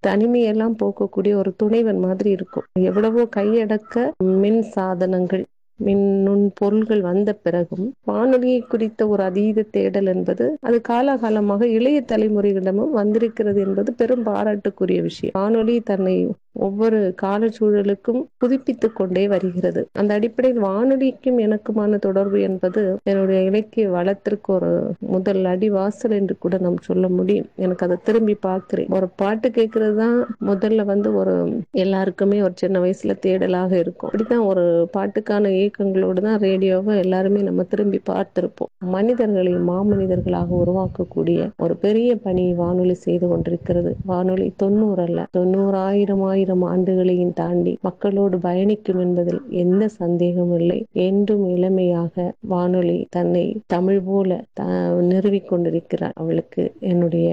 தனிமையெல்லாம் போக்கக்கூடிய ஒரு துணைவன் மாதிரி இருக்கும் எவ்வளவோ கையடக்க மின் சாதனங்கள் மின் நுண் பொருள்கள் வந்த பிறகும் வானொலியை குறித்த ஒரு அதீத தேடல் என்பது அது காலாகாலமாக இளைய தலைமுறைகளிடமும் வந்திருக்கிறது என்பது பெரும் பாராட்டுக்குரிய விஷயம் வானொலி தன்னை ஒவ்வொரு காலச்சூழலுக்கும் புதுப்பித்துக் கொண்டே வருகிறது அந்த அடிப்படையில் வானொலிக்கும் எனக்குமான தொடர்பு என்பது என்னுடைய இலக்கிய வளத்திற்கு ஒரு முதல் அடிவாசல் என்று கூட நாம் சொல்ல முடியும் எனக்கு அதை திரும்பி பார்க்கிறேன் ஒரு பாட்டு கேட்கறது தான் முதல்ல வந்து ஒரு எல்லாருக்குமே ஒரு சின்ன வயசுல தேடலாக இருக்கும் அப்படித்தான் ஒரு பாட்டுக்கான இயக்கங்களோடு தான் ரேடியோவை எல்லாருமே நம்ம திரும்பி பார்த்திருப்போம் மனிதர்களை மாமனிதர்களாக உருவாக்கக்கூடிய ஒரு பெரிய பணி வானொலி செய்து கொண்டிருக்கிறது வானொலி தொண்ணூறு அல்ல தொண்ணூறாயிரம் ஆயிரம் ஆண்டுகளையும் தாண்டி மக்களோடு பயணிக்கும் என்பதில் எந்த சந்தேகமும் இல்லை என்றும் இளமையாக வானொலி தன்னை தமிழ் போல த நிறுவிக் கொண்டிருக்கிறார் அவளுக்கு என்னுடைய